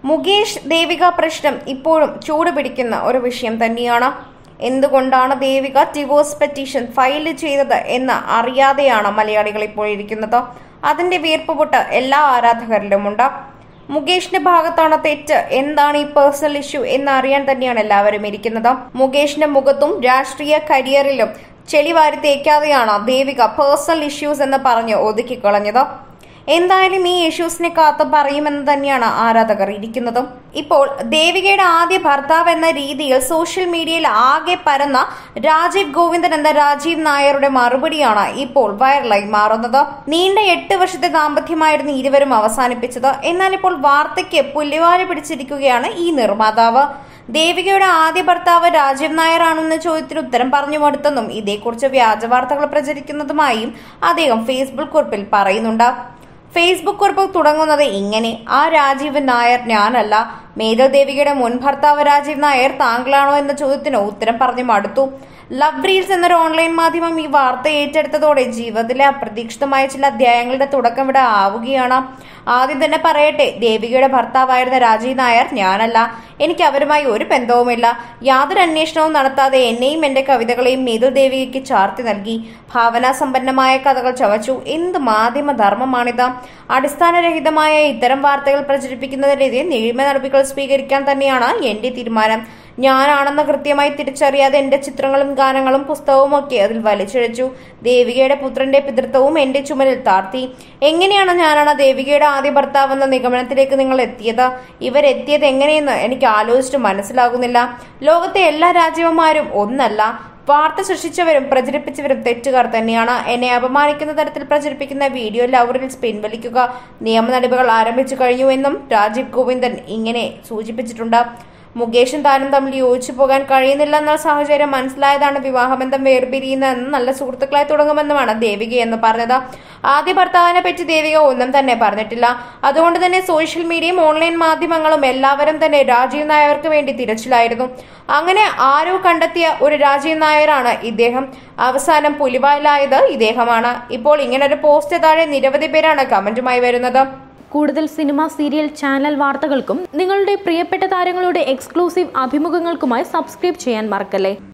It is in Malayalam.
മുകേഷ് ദേവിക പ്രശ്നം ഇപ്പോഴും ചൂടുപിടിക്കുന്ന ഒരു വിഷയം തന്നെയാണ് എന്തുകൊണ്ടാണ് ദേവിക ഡിവോഴ്സ് പെറ്റീഷൻ ഫയൽ ചെയ്തത് എന്ന് അറിയാതെയാണ് മലയാളികൾ ഇപ്പോൾ ഇരിക്കുന്നത് അതിന്റെ വീർപ്പുപൊട്ട് എല്ലാ ആരാധകരിലുമുണ്ട് മുകേഷിന്റെ ഭാഗത്താണ് തെറ്റ് എന്താണ് ഈ പേഴ്സണൽ ഇഷ്യൂ എന്ന് അറിയാൻ തന്നെയാണ് എല്ലാവരും ഇരിക്കുന്നത് മുകേഷിന്റെ മുഖത്തും രാഷ്ട്രീയ കരിയറിലും ചെളി വാരി തേക്കാതെയാണ് ദേവിക പേഴ്സണൽ ഇഷ്യൂസ് എന്ന് പറഞ്ഞ് ഒതുക്കിക്കളഞ്ഞത് എന്തായാലും ഈ ഇഷ്യൂസിനെ കാത്ത് പറയുമെന്ന് തന്നെയാണ് ആരാധകർ ഇരിക്കുന്നതും ഇപ്പോൾ ദേവികയുടെ ആദ്യ ഭർത്താവ് എന്ന രീതിയിൽ സോഷ്യൽ മീഡിയയിൽ ആകെ പരന്ന രാജീവ് ഗോവിന്ദൻ എന്ന രാജീവ് നായരുടെ മറുപടിയാണ് ഇപ്പോൾ വൈറലായി മാറുന്നത് നീണ്ട എട്ട് വർഷത്തെ ദാമ്പത്യമായിരുന്നു ഇരുവരും അവസാനിപ്പിച്ചത് എന്നാൽ ഇപ്പോൾ വാർത്തയ്ക്ക് പുല്ലുവാല പിടിച്ചിരിക്കുകയാണ് ഈ നിർമ്മാതാവ് ദേവികയുടെ ആദ്യ ഭർത്താവ് രാജീവ് നായർ ആണെന്ന ചോദ്യത്തിന് ഉത്തരം പറഞ്ഞു മടുത്തെന്നും ഇതേക്കുറിച്ച് വ്യാജ വാർത്തകൾ പ്രചരിക്കുന്നതുമായും അദ്ദേഹം ഫേസ്ബുക്ക് കുറിപ്പിൽ പറയുന്നുണ്ട് ഫേസ്ബുക്ക് കുറിപ്പ് തുടങ്ങുന്നത് ഇങ്ങനെ ആ രാജീവ് നായർ ഞാനല്ല മേധവ് ദേവികയുടെ മുൻ ഭർത്താവ് രാജീവ് നായർ താങ്കളാണോ എന്ന ചോദ്യത്തിന് ഉത്തരം പറഞ്ഞു മടുത്തു ലവ് റീൽസ് എന്നൊരു ഓൺലൈൻ മാധ്യമം ഈ വാർത്ത ഏറ്റെടുത്തതോടെ ജീവിതത്തിലെ അപ്രതീക്ഷിതമായ ചില അധ്യായങ്ങളുടെ തുടക്കം ഇവിടെ ആവുകയാണ് ആദ്യം തന്നെ പറയട്ടെ ദേവികയുടെ ഭർത്താവായിരുന്ന രാജീവ് നായർ ഞാനല്ല എനിക്ക് അവരുമായി ഒരു ബന്ധവുമില്ല യാതൊരു അന്വേഷണവും നടത്താതെ എന്നെയും എന്റെ കവിതകളെയും മേതു ദേവികയ്ക്ക് ചാർത്തി നൽകി ഭാവനാസമ്പന്നമായ കഥകൾ ചവച്ചു എന്ത് മാധ്യമ ധർമ്മമാണിത് അടിസ്ഥാനരഹിതമായ ഇത്തരം വാർത്തകൾ പ്രചരിപ്പിക്കുന്നതിനെതിരെ നിഴിമ നടപടികൾ സ്വീകരിക്കാൻ തന്നെയാണ് എന്റെ തീരുമാനം ഞാനാണെന്ന് കൃത്യമായി തിരിച്ചറിയാതെ എന്റെ ചിത്രങ്ങളും ഗാനങ്ങളും പുസ്തകവും ഒക്കെ അതിൽ വലിച്ചിഴച്ചു ദേവികയുടെ പുത്രന്റെ പിതൃത്വവും എന്റെ ചുമലിൽ താർത്തി എങ്ങനെയാണ് ഞാനാണ് ദേവികയുടെ ആദ്യ ഭർത്താവെന്ന നിഗമനത്തിലേക്ക് നിങ്ങൾ എത്തിയത് ഇവരെത്തിയത് എങ്ങനെയെന്ന് എനിക്ക് ആലോചിച്ചിട്ട് മനസ്സിലാകുന്നില്ല ലോകത്തെ എല്ലാ രാജ്യവന്മാരും ഒന്നല്ല വാർത്ത സൃഷ്ടിച്ചവരും പ്രചരിപ്പിച്ചവരും തെറ്റുകാർ തന്നെയാണ് എന്നെ അപമാനിക്കുന്ന തരത്തിൽ പ്രചരിപ്പിക്കുന്ന വീഡിയോ ലവറിൽസ് പിൻവലിക്കുക നിയമ നടപടികൾ ആരംഭിച്ചു കഴിഞ്ഞുവെന്നും രാജീവ് ഗോവിന്ദൻ ഇങ്ങനെ സൂചിപ്പിച്ചിട്ടുണ്ട് മുകേഷും താനും തമ്മിൽ യോജിച്ചു പോകാൻ കഴിയുന്നില്ല എന്ന സാഹചര്യം മനസ്സിലായതാണ് വിവാഹബന്ധം വേർപിരിയുന്നതെന്നും നല്ല സുഹൃത്തുക്കളായി തുടങ്ങുമെന്നുമാണ് ദേവിക എന്ന് പറഞ്ഞത് ആദ്യ ഭർത്താവിനെ പറ്റി ദേവിക ഒന്നും തന്നെ പറഞ്ഞിട്ടില്ല അതുകൊണ്ട് തന്നെ സോഷ്യൽ മീഡിയയും ഓൺലൈൻ മാധ്യമങ്ങളും എല്ലാവരും തന്നെ രാജീവ് നായർക്ക് വേണ്ടി തിരച്ചിലായിരുന്നു അങ്ങനെ ആരോ കണ്ടെത്തിയ ഒരു രാജീവ് നായരാണ് ഇദ്ദേഹം അവസാനം പുലിവാലായത് ഇദ്ദേഹമാണ് ഇപ്പോൾ ഇങ്ങനൊരു പോസ്റ്റ് താഴെ നിരവധി പേരാണ് കമന്റുമായി വരുന്നത് കൂടുതൽ സിനിമ സീരിയൽ ചാനൽ വാർത്തകൾക്കും നിങ്ങളുടെ പ്രിയപ്പെട്ട താരങ്ങളുടെ എക്സ്ക്ലൂസീവ് അഭിമുഖങ്ങൾക്കുമായി സബ്സ്ക്രൈബ് ചെയ്യാൻ മറക്കല്ലേ